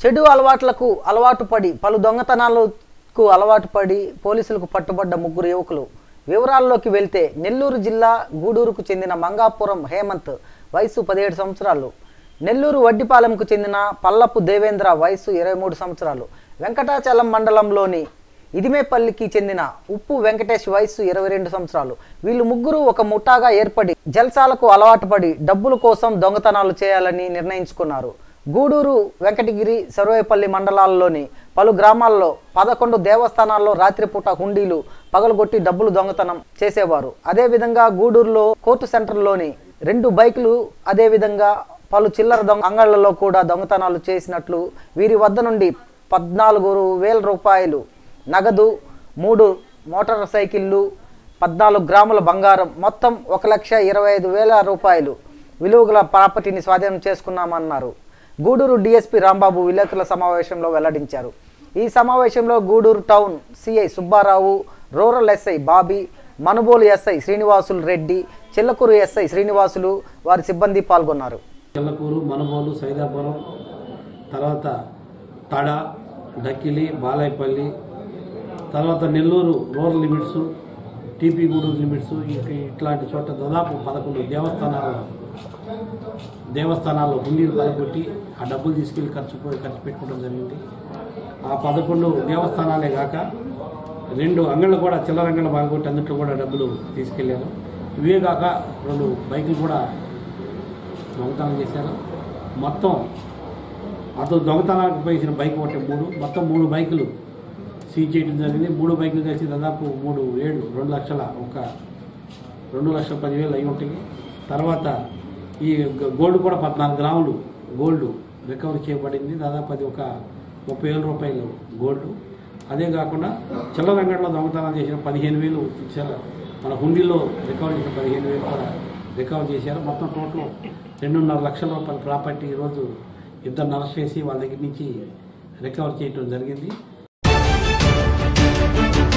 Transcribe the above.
చెడు అలవాట్లకు అలవాటు పడి పలు దొంగతనాలకు అలవాటు పడి పోలీసులకు పట్టుబడ్డ ముగ్గురు యువకులు వివరాల్లోకి వెళ్తే నెల్లూరు జిల్లా గూడూరుకు చెందిన మంగాపురం హేమంత్ వయసు పదిహేడు సంవత్సరాలు నెల్లూరు వడ్డిపాలెంకు చెందిన పల్లపు దేవేంద్ర వయసు ఇరవై మూడు సంవత్సరాలు వెంకటాచలం మండలంలోని ఇదిమేపల్లికి చెందిన ఉప్పు వెంకటేష్ వయసు ఇరవై రెండు సంవత్సరాలు వీళ్ళు ముగ్గురు ఒక ముఠాగా ఏర్పడి జల్సాలకు అలవాటు పడి డబ్బుల కోసం దొంగతనాలు చేయాలని నిర్ణయించుకున్నారు గూడూరు వెంకటగిరి సర్వేపల్లి మండలాల్లోని పలు గ్రామాల్లో పదకొండు దేవస్థానాల్లో రాత్రిపూట హుండీలు పగలగొట్టి డబ్బులు దొంగతనం చేసేవారు అదేవిధంగా గూడూరులో కోర్టు సెంటర్లోని రెండు బైకులు అదేవిధంగా పలు చిల్లర దొంగ అంగళ్లలో కూడా దొంగతనాలు చేసినట్లు వీరి వద్ద నుండి పద్నాలుగు వేల రూపాయలు నగదు మూడు మోటార్ సైకిళ్ళు పద్నాలుగు గ్రాముల బంగారం మొత్తం ఒక లక్ష ఇరవై ఐదు వేల రూపాయలు విలువగల ప్రాపర్టీని స్వాధీనం చేసుకున్నామన్నారు గూడూరు డీఎస్పీ రాంబాబు విలేకరుల సమావేశంలో వెల్లడించారు ఈ సమావేశంలో Guduru town CI Subbarao rural SI Bobby Manubolu SI Srinivasulu Reddy Chillakuru SI Srinivasulu వారి సిబ్బంది పాల్గొన్నారు చెల్లకూరు మనుబోలు సైదాపురం తర్వాత తడ డక్కిలి బాలాయపల్లి తర్వాత Nellore rural limits TP Guduru limits ఇక ఇట్లాంటి చోట దాదాపు పదకొండు దేవస్థానాలు దేవస్థానాల్లో హుండీలు పలగొట్టి ఆ డబ్బులు తీసుకెళ్ళి ఖర్చు పోయి ఖర్చు పెట్టుకోవడం జరిగింది ఆ పదకొండు దేవస్థానాలే కాక రెండు అంగళ్ళు కూడా చిల్లర అంగళ్ళు బాగొట్టి అందుట్లో కూడా డబ్బులు తీసుకెళ్ళారు ఇవే కాక రెండు బైకులు కూడా దొంగతనం చేశారు మొత్తం అతను దొంగతనానికి పోయించిన బైక్ ఒకటి మూడు మొత్తం మూడు బైకులు సీజ్ చేయడం జరిగింది మూడు బైకులు కలిసి దాదాపు మూడు ఏడు రెండు లక్షల ఒక రెండు లక్షల పదివేలు అయి ఉంటాయి తర్వాత ఈ గ- గోల్డ్ కూడా పద్నాలుగు గ్రాములు గోల్డ్ రికవరీ చేయబడింది దాదాపు అది ఒక ముప్పై వేల రూపాయలు గోల్డ్ అదే కాకుండా చిల్లర అంగడిలో దొంగతనం చేసిన పదిహేను వేలు చిల్లర మన హుండీలో రికవర్ చేసిన పదిహేను వేలు కూడా రికవర్ చేశారు మొత్తం టోటల్ రెండున్నర లక్షల రూపాయల ప్రాపర్టీ ఈరోజు ఇద్దరు అరెస్ట్ చేసి వాళ్ళ దగ్గర నుంచి రికవర్ చేయడం జరిగింది